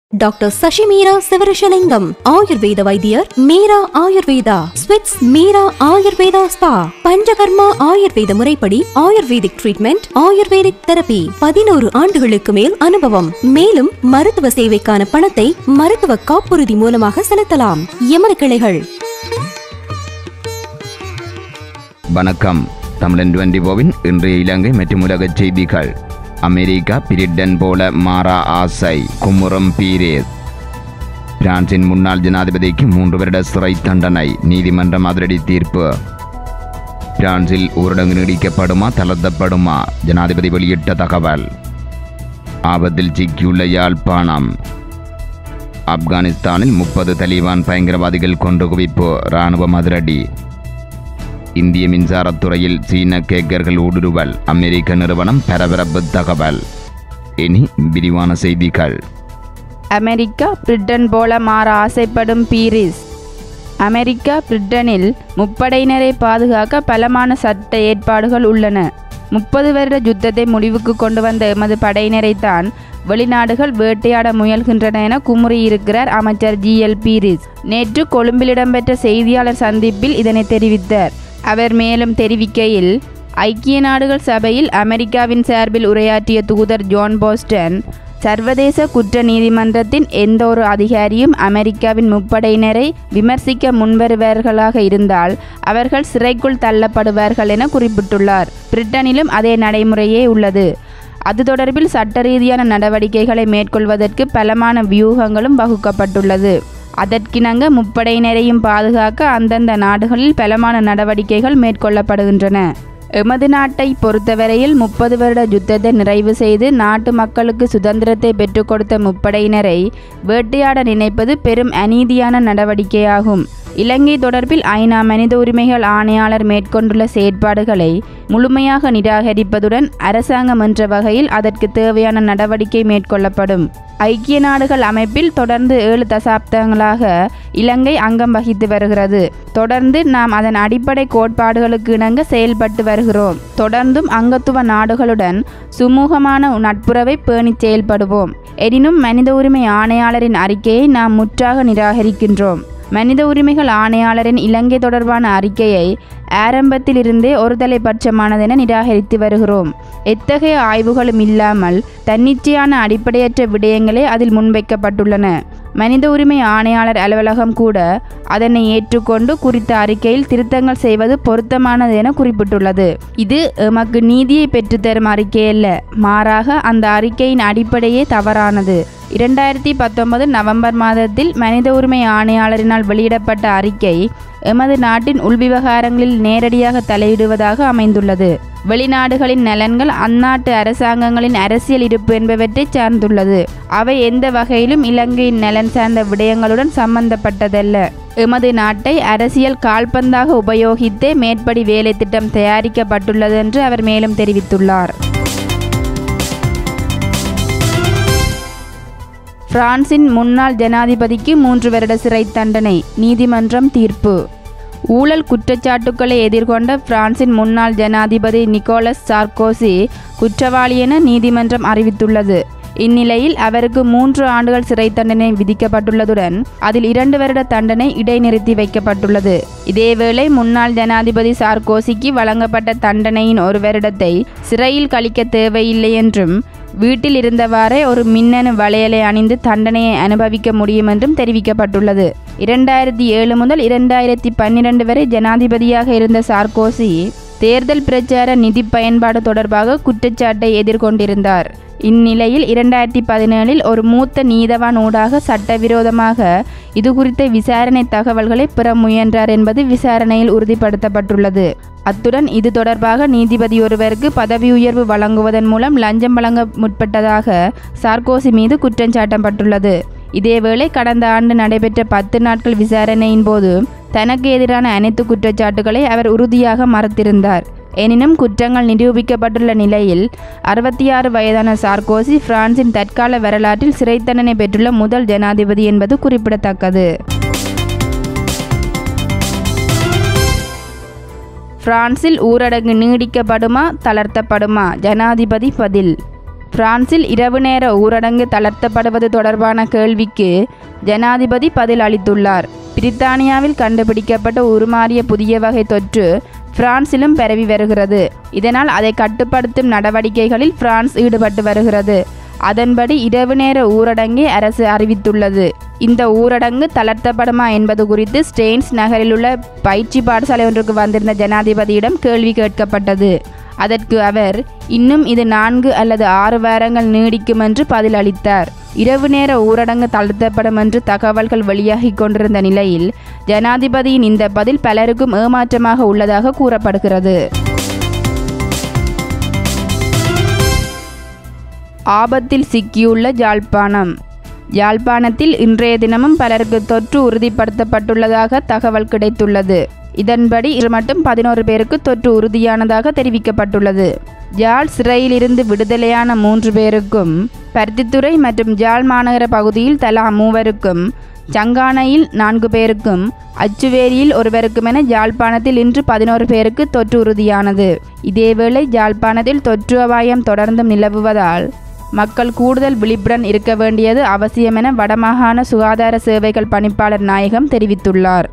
doctor Sasi Meera Sivarishalingam ஆயுர்வேத வைத்தியர் மீரா ஆயுர்வேதா ஸ்விட்ஸ் மீரா ஆயுர்வேதா ஸ்பா பஞ்சகர்மா ஆயுர்வேத முறைப்படி ஆயுர்வேதிக் ட்ரீட்மெண்ட் ஆயுர்வேதிக் தெரபி பதினோரு ஆண்டுகளுக்கு மேல் அனுபவம் மேலும் மருத்துவ சேவைக்கான பணத்தை மருத்துவ காப்புறுதி மூலமாக செலுத்தலாம் எமது கிளைகள் வணக்கம் தமிழன் டுவெண்டி போவின் இன்றைய இலங்கை மற்றும் உலக செய்திகள் அமெரிக்கா பிரிட்டன் போல மாறா ஆசை குமுறம் பீரேஸ் பிரான்சின் முன்னாள் ஜனாதிபதிக்கு மூன்று வருட சிறை தண்டனை நீதிமன்றம் அதிரடி தீர்ப்பு பிரான்சில் ஊரடங்கு நீடிக்கப்படுமா தளர்த்தப்படுமா ஜனாதிபதி வெளியிட்ட தகவல் ஆபத்தில் சிக்கியுள்ள யாழ்ப்பாணம் ஆப்கானிஸ்தானில் முப்பது தலிபான் பயங்கரவாதிகள் கொண்டு குவிப்பு இராணுவம் அதிரடி இந்திய மின்சாரத்துறையில் சீன கேக்கர்கள் ஊடுருவல் அமெரிக்க நிறுவனம் பரபரப்பு தகவல் இனி விரிவான செய்திகள் அமெரிக்கா பிரிட்டன் போல மாற ஆசைப்படும் பீரிஸ் அமெரிக்கா பிரிட்டனில் முப்படையினரை பாதுகாக்க பலமான சட்ட ஏற்பாடுகள் உள்ளன முப்பது வருட யுத்தத்தை முடிவுக்கு கொண்டு வந்த எமது படையினரைத்தான் வெளிநாடுகள் வேட்டையாட முயல்கின்றன என குமுறியிருக்கிறார் அமைச்சர் ஜி எல் பீரிஸ் நேற்று கொழும்பில் இடம்பெற்ற செய்தியாளர் சந்திப்பில் இதனை தெரிவித்தார் அவர் மேலும் தெரிவிக்கையில் ஐக்கிய நாடுகள் சபையில் அமெரிக்காவின் சார்பில் உரையாற்றிய தூதர் ஜான் போஸ்டன் சர்வதேச குற்ற நீதிமன்றத்தின் எந்த ஒரு அதிகாரியும் அமெரிக்காவின் முப்படையினரை விமர்சிக்க முன்வருவார்களாக இருந்தால் அவர்கள் சிறைக்குள் தள்ளப்படுவார்கள் என குறிப்பிட்டுள்ளார் பிரிட்டனிலும் அதே நடைமுறையே உள்ளது அது தொடர்பில் சட்ட ரீதியான நடவடிக்கைகளை மேற்கொள்வதற்கு பலமான வியூகங்களும் வகுக்கப்பட்டுள்ளது அதற்கிணங்க முப்படையினரையும் பாதுகாக்க அந்தந்த நாடுகளில் பலமான நடவடிக்கைகள் மேற்கொள்ளப்படுகின்றன எமது நாட்டை பொறுத்தவரையில் முப்பது வருட யுத்தத்தை நிறைவு செய்து நாட்டு மக்களுக்கு சுதந்திரத்தை பெற்றுக் கொடுத்த முப்படையினரை வேட்டையாட நினைப்பது பெரும் அநீதியான நடவடிக்கையாகும் இலங்கை தொடர்பில் ஐநா மனித உரிமைகள் ஆணையாளர் மேற்கொண்டுள்ள செயற்பாடுகளை முழுமையாக நிராகரிப்பதுடன் அரசாங்கம் என்ற வகையில் அதற்கு தேவையான நடவடிக்கை மேற்கொள்ளப்படும் ஐக்கிய நாடுகள் அமைப்பில் தொடர்ந்து ஏழு தசாப்தங்களாக இலங்கை அங்கம் வகித்து வருகிறது தொடர்ந்து நாம் அதன் அடிப்படை கோட்பாடுகளுக்கு இணங்க செயல்பட்டு வருகிறோம் தொடர்ந்தும் அங்கத்துவ நாடுகளுடன் சுமூகமான நட்புறவை பேணி செயல்படுவோம் எனினும் மனித உரிமை ஆணையாளரின் அறிக்கையை நாம் முற்றாக நிராகரிக்கின்றோம் மனித உரிமைகள் ஆணையாளரின் இலங்கை தொடர்பான அறிக்கையை ஆரம்பத்திலிருந்தே ஒருதலைபட்சமானதென நிராகரித்து வருகிறோம் எத்தகைய ஆய்வுகளும் இல்லாமல் தன்னிச்சையான அடிப்படையற்ற விடயங்களே அதில் முன்வைக்கப்பட்டுள்ளன மனித உரிமை ஆணையாளர் அலுவலகம் கூட அதனை ஏற்றுக்கொண்டு குறித்த அறிக்கையில் திருத்தங்கள் செய்வது பொருத்தமானது என குறிப்பிட்டுள்ளது இது எமக்கு நீதியை பெற்றுத்தரும் அறிக்கையல்ல மாறாக அந்த அறிக்கையின் அடிப்படையே தவறானது இரண்டாயிரத்தி பத்தொன்பது நவம்பர் மாதத்தில் மனித உரிமை ஆணையாளரினால் வெளியிடப்பட்ட அறிக்கை எமது நாட்டின் உள்விவகாரங்களில் நேரடியாக தலையிடுவதாக அமைந்துள்ளது வெளிநாடுகளின் நலன்கள் அந்நாட்டு அரசாங்கங்களின் அரசியல் இருப்பு என்பவற்றை சார்ந்துள்ளது அவை எந்த வகையிலும் இலங்கையின் நலன் சார்ந்த விடயங்களுடன் சம்பந்தப்பட்டதல்ல எமது நாட்டை அரசியல் கால்பந்தாக உபயோகித்தே மேற்படி வேலை திட்டம் தயாரிக்கப்பட்டுள்ளது என்று அவர் மேலும் தெரிவித்துள்ளார் பிரான்சின் முன்னாள் ஜனாதிபதிக்கு மூன்று வருட சிறை தண்டனை நீதிமன்றம் தீர்ப்பு ஊழல் குற்றச்சாட்டுக்களை எதிர்கொண்ட பிரான்சின் முன்னாள் ஜனாதிபதி நிக்கோலஸ் சார்கோசி குற்றவாளி என நீதிமன்றம் அறிவித்துள்ளது இந்நிலையில் அவருக்கு மூன்று ஆண்டுகள் சிறை தண்டனை விதிக்கப்பட்டுள்ளதுடன் அதில் இரண்டு வருட தண்டனை இடைநிறுத்தி வைக்கப்பட்டுள்ளது இதேவேளை முன்னாள் ஜனாதிபதி சார்கோசிக்கு வழங்கப்பட்ட தண்டனையின் ஒரு வருடத்தை சிறையில் கழிக்க தேவையில்லை என்றும் வீட்டில் இருந்தவாறே ஒரு மின்னணு வளையலை அணிந்து தண்டனையை அனுபவிக்க முடியும் என்றும் தெரிவிக்கப்பட்டுள்ளது இரண்டாயிரத்தி ஏழு முதல் இரண்டாயிரத்தி பன்னிரண்டு வரை ஜனாதிபதியாக இருந்த சார்கோசி தேர்தல் பிரச்சார நிதி பயன்பாடு தொடர்பாக குற்றச்சாட்டை எதிர்கொண்டிருந்தார் இந்நிலையில் இரண்டாயிரத்தி பதினேழில் ஒரு மூத்த நீதவான் ஊடாக சட்டவிரோதமாக இது குறித்த விசாரணை தகவல்களை பெற முயன்றார் என்பது விசாரணையில் உறுதிப்படுத்தப்பட்டுள்ளது அத்துடன் இது தொடர்பாக நீதிபதி ஒருவருக்கு பதவி உயர்வு வழங்குவதன் மூலம் லஞ்சம் வழங்க முற்பட்டதாக சார்கோசி மீது குற்றம் சாட்டப்பட்டுள்ளது இதேவேளை கடந்த ஆண்டு நடைபெற்ற பத்து நாட்கள் விசாரணையின் போது தனக்கு எதிரான அனைத்து குற்றச்சாட்டுகளை அவர் உறுதியாக மறுத்திருந்தார் எனினும் குற்றங்கள் நிரூபிக்கப்பட்டுள்ள நிலையில் அறுபத்தி ஆறு வயதான சார்கோசி பிரான்சின் தற்கால வரலாற்றில் சிறை தண்டனை பெற்றுள்ள முதல் ஜனாதிபதி என்பது குறிப்பிடத்தக்கது பிரான்சில் ஊரடங்கு நீடிக்கப்படுமா தளர்த்தப்படுமா ஜனாதிபதி பதில் பிரான்சில் இரவு நேர ஊரடங்கு தளர்த்தப்படுவது தொடர்பான கேள்விக்கு ஜனாதிபதி பதில் அளித்துள்ளார் பிரித்தானியாவில் கண்டுபிடிக்கப்பட்ட உருமாறிய புதிய வகை தொற்று பிரான்சிலும் பரவி வருகிறது இதனால் அதை கட்டுப்படுத்தும் நடவடிக்கைகளில் பிரான்ஸ் ஈடுபட்டு வருகிறது அதன்படி இரவு நேர ஊரடங்கை அரசு அறிவித்துள்ளது இந்த ஊரடங்கு தளர்த்தப்படுமா என்பது குறித்து ஸ்டெயின்ஸ் நகரில் உள்ள பயிற்சி பாடசாலை ஒன்றுக்கு வந்திருந்த ஜனாதிபதியிடம் கேள்வி கேட்கப்பட்டது அதற்கு அவர் இன்னும் இது நான்கு அல்லது ஆறு வாரங்கள் நீடிக்கும் என்று பதில் அளித்தார் இரவு நேர ஊரடங்கு தளர்த்தப்படும் என்று தகவல்கள் வெளியாகிக் கொண்டிருந்த நிலையில் ஜனாதிபதியின் இந்த பதில் பலருக்கும் ஏமாற்றமாக உள்ளதாக கூறப்படுகிறது ஆபத்தில் சிக்கியுள்ள யாழ்ப்பாணம் யாழ்ப்பாணத்தில் இன்றைய தினமும் பலருக்கு தொற்று உறுதிப்படுத்தப்பட்டுள்ளதாக தகவல் கிடைத்துள்ளது இதன்படி இது மட்டும் பதினோரு பேருக்கு தொற்று உறுதியானதாக தெரிவிக்கப்பட்டுள்ளது யாழ் சிறையிலிருந்து விடுதலையான மூன்று பேருக்கும் பருத்தித்துறை மற்றும் யாழ் மாநகர பகுதியில் தலா மூவருக்கும் சங்கானையில் நான்கு பேருக்கும் அச்சுவேரியில் ஒருவருக்குமென யாழ்ப்பாணத்தில் இன்று பதினோரு பேருக்கு தொற்று உறுதியானது இதேவேளை யாழ்ப்பாணத்தில் தொற்று அபாயம் தொடர்ந்தும் நிலவுவதால் மக்கள் கூடுதல் விழிப்புடன் இருக்க வேண்டியது அவசியமென வடமாகாண சுகாதார சேவைகள் பணிப்பாளர் நாயகம் தெரிவித்துள்ளார்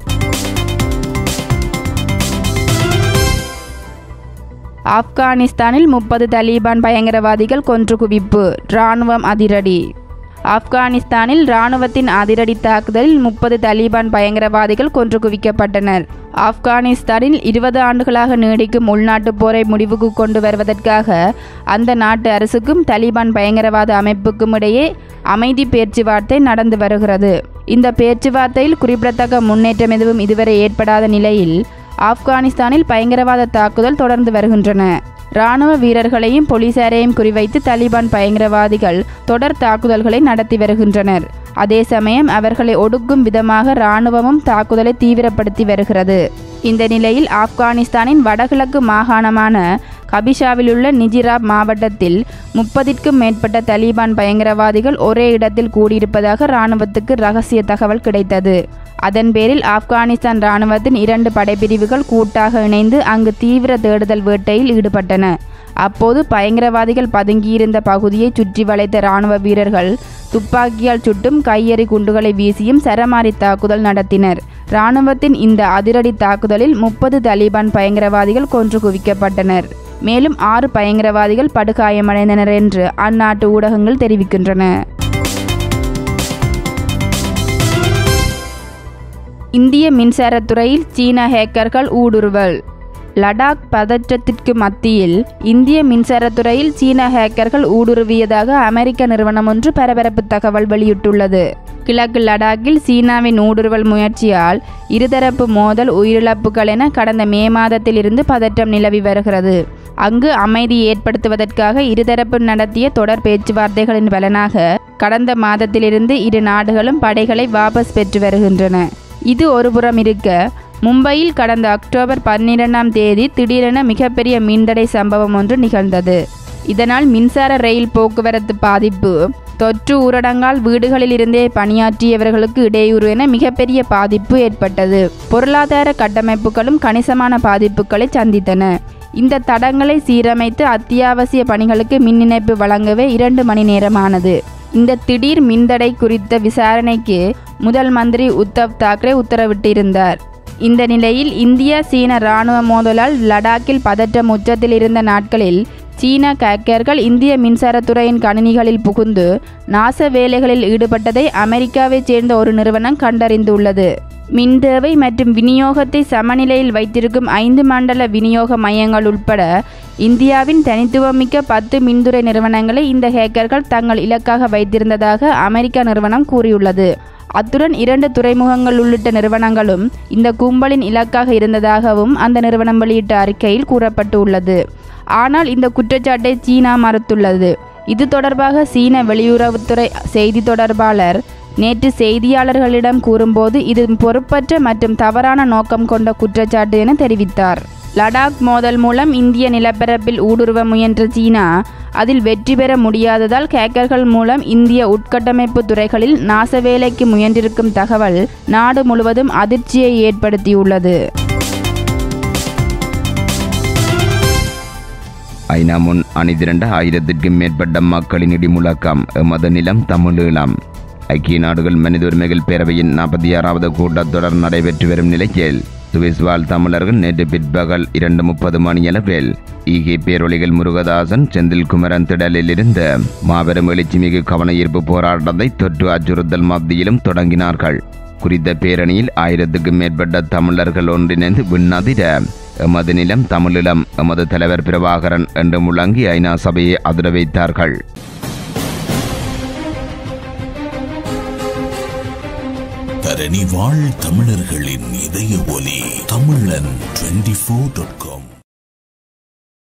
ஆப்கானிஸ்தானில் முப்பது தலீபான் பயங்கரவாதிகள் கொன்று குவிப்பு இராணுவம் அதிரடி ஆப்கானிஸ்தானில் இராணுவத்தின் அதிரடி தாக்குதலில் முப்பது தலீபான் பயங்கரவாதிகள் கொன்று குவிக்கப்பட்டனர் ஆப்கானிஸ்தானில் இருபது ஆண்டுகளாக நீடிக்கும் உள்நாட்டுப் போரை முடிவுக்கு கொண்டு வருவதற்காக அந்த நாட்டு அரசுக்கும் தலிபான் பயங்கரவாத அமைப்புக்கும் இடையே அமைதி பேச்சுவார்த்தை நடந்து வருகிறது இந்த பேச்சுவார்த்தையில் குறிப்பிடத்தக்க முன்னேற்றம் எதுவும் இதுவரை ஏற்படாத நிலையில் ஆப்கானிஸ்தானில் பயங்கரவாத தாக்குதல் தொடர்ந்து வருகின்றன இராணுவ வீரர்களையும் போலீசாரையும் குறிவைத்து தலிபான் பயங்கரவாதிகள் தொடர் தாக்குதல்களை நடத்தி வருகின்றனர் அதே சமயம் அவர்களை ஒடுக்கும் விதமாக இராணுவமும் தாக்குதலை தீவிரப்படுத்தி வருகிறது இந்த நிலையில் ஆப்கானிஸ்தானின் வடகிழக்கு மாகாணமான கபிஷாவிலுள்ள நிஜிராப் மாவட்டத்தில் முப்பதிற்கும் மேற்பட்ட தலிபான் பயங்கரவாதிகள் ஒரே இடத்தில் கூடியிருப்பதாக இராணுவத்துக்கு ரகசிய தகவல் கிடைத்தது அதன் பேரில் ஆப்கானிஸ்தான் இராணுவத்தின் இரண்டு படைப்பிரிவுகள் கூட்டாக இணைந்து அங்கு தீவிர தேடுதல் வேட்டையில் ஈடுபட்டன அப்போது பயங்கரவாதிகள் பதுங்கியிருந்த பகுதியை சுற்றி வளைத்த இராணுவ வீரர்கள் துப்பாக்கியால் சுட்டும் கையெறி குண்டுகளை வீசியும் சரமாரி தாக்குதல் நடத்தினர் இராணுவத்தின் இந்த அதிரடி தாக்குதலில் முப்பது தலிபான் பயங்கரவாதிகள் கொன்று குவிக்கப்பட்டனர் மேலும் ஆறு பயங்கரவாதிகள் படுகாயமடைந்தனர் என்று அந்நாட்டு ஊடகங்கள் தெரிவிக்கின்றன இந்திய மின்சாரத்துறையில் சீன ஹேக்கர்கள் ஊடுருவல் லடாக் பதற்றத்திற்கு மத்தியில் இந்திய மின்சாரத்துறையில் சீன ஹேக்கர்கள் ஊடுருவியதாக அமெரிக்க நிறுவனம் ஒன்று பரபரப்பு தகவல் வெளியிட்டுள்ளது கிழக்கு லடாக்கில் சீனாவின் ஊடுருவல் முயற்சியால் இருதரப்பு மோதல் உயிரிழப்புகள் என கடந்த மே மாதத்திலிருந்து பதற்றம் நிலவி வருகிறது அங்கு அமைதி ஏற்படுத்துவதற்காக இருதரப்பு நடத்திய தொடர் பேச்சுவார்த்தைகளின் பலனாக கடந்த மாதத்திலிருந்து இரு நாடுகளும் படைகளை வாபஸ் பெற்று வருகின்றன இது ஒருபுறம் இருக்க மும்பையில் கடந்த அக்டோபர் பன்னிரெண்டாம் தேதி திடீரென மிகப்பெரிய மின்தடை சம்பவம் ஒன்று நிகழ்ந்தது இதனால் மின்சார ரயில் போக்குவரத்து பாதிப்பு தொற்று ஊரடங்கால் வீடுகளில் இருந்தே பணியாற்றியவர்களுக்கு இடையூறு என மிகப்பெரிய பாதிப்பு ஏற்பட்டது பொருளாதார கட்டமைப்புகளும் கணிசமான பாதிப்புகளை சந்தித்தன இந்த தடங்களை சீரமைத்து அத்தியாவசிய பணிகளுக்கு மின் இணைப்பு வழங்கவே இரண்டு மணி நேரமானது இந்த திடீர் மின்தடை குறித்த விசாரணைக்கு முதல் மந்திரி உத்தவ் தாக்கரே உத்தரவிட்டிருந்தார் இந்த நிலையில் இந்திய சீன இராணுவ மோதலால் லடாக்கில் பதற்றம் உச்சத்தில் இருந்த நாட்களில் சீன கேக்கர்கள் இந்திய மின்சாரத்துறையின் கணினிகளில் புகுந்து நாச வேலைகளில் ஈடுபட்டதை அமெரிக்காவைச் சேர்ந்த ஒரு நிறுவனம் கண்டறிந்துள்ளது மின் தேவை மற்றும் விநியோகத்தை சமநிலையில் வைத்திருக்கும் ஐந்து மண்டல விநியோக மையங்கள் உட்பட இந்தியாவின் தனித்துவமிக்க பத்து மின்துறை நிறுவனங்களை இந்த ஹேக்கர்கள் தங்கள் இலக்காக வைத்திருந்ததாக அமெரிக்க நிறுவனம் கூறியுள்ளது அத்துடன் இரண்டு துறைமுகங்கள் உள்ளிட்ட நிறுவனங்களும் இந்த கும்பலின் இலக்காக இருந்ததாகவும் அந்த நிறுவனம் வெளியிட்ட அறிக்கையில் கூறப்பட்டு உள்ளது ஆனால் இந்த குற்றச்சாட்டை சீனா மறுத்துள்ளது இது தொடர்பாக சீன வெளியுறவுத்துறை செய்தி தொடர்பாளர் நேற்று செய்தியாளர்களிடம் கூறும்போது இது பொறுப்பற்ற மற்றும் தவறான நோக்கம் கொண்ட குற்றச்சாட்டு என தெரிவித்தார் லடாக் மோதல் மூலம் இந்திய நிலப்பரப்பில் ஊடுருவ முயன்ற சீனா அதில் வெற்றி பெற முடியாததால் ஹேக்கர்கள் மூலம் இந்திய உட்கட்டமைப்பு துறைகளில் நாசவேலைக்கு முயன்றிருக்கும் தகவல் நாடு முழுவதும் அதிர்ச்சியை ஏற்படுத்தியுள்ளது ஐநா முன் அணிதிரண்ட ஆயிரத்திற்கும் மேற்பட்ட மக்களின் இடி முழக்கம் எமது நிலம் தமிழீழம் ஐக்கிய நாடுகள் மனித உரிமைகள் பேரவையின் நாற்பத்தி ஆறாவது கூட்டத்தொடர் நடைபெற்று வரும் நிலையில் சுவிஸ் வாழ் தமிழர்கள் நேற்று பிற்பகல் இரண்டு முப்பது மணியளவில் ஈகே பேரொழிகள் முருகதாசன் செந்தில்குமரன் திடலில் இருந்து மாபெரும் எழுச்சிமிகு கவன ஈர்ப்பு போராட்டத்தை தொற்று அச்சுறுத்தல் மத்தியிலும் தொடங்கினார்கள் குறித்த பேரணியில் ஆயிரத்துக்கும் மேற்பட்ட தமிழர்கள் ஒன்றிணைந்து விண்ணதிர எமது நிலம் தமிழிலம் எமது தலைவர் பிரபாகரன் என்று முழங்கி ஐநா சபையை அதிர வைத்தார்கள் தரணி வாழ் தமிழர்களின் இதய ஒலி தமிழன் டுவெண்டி ஃபோர் டாட் காம்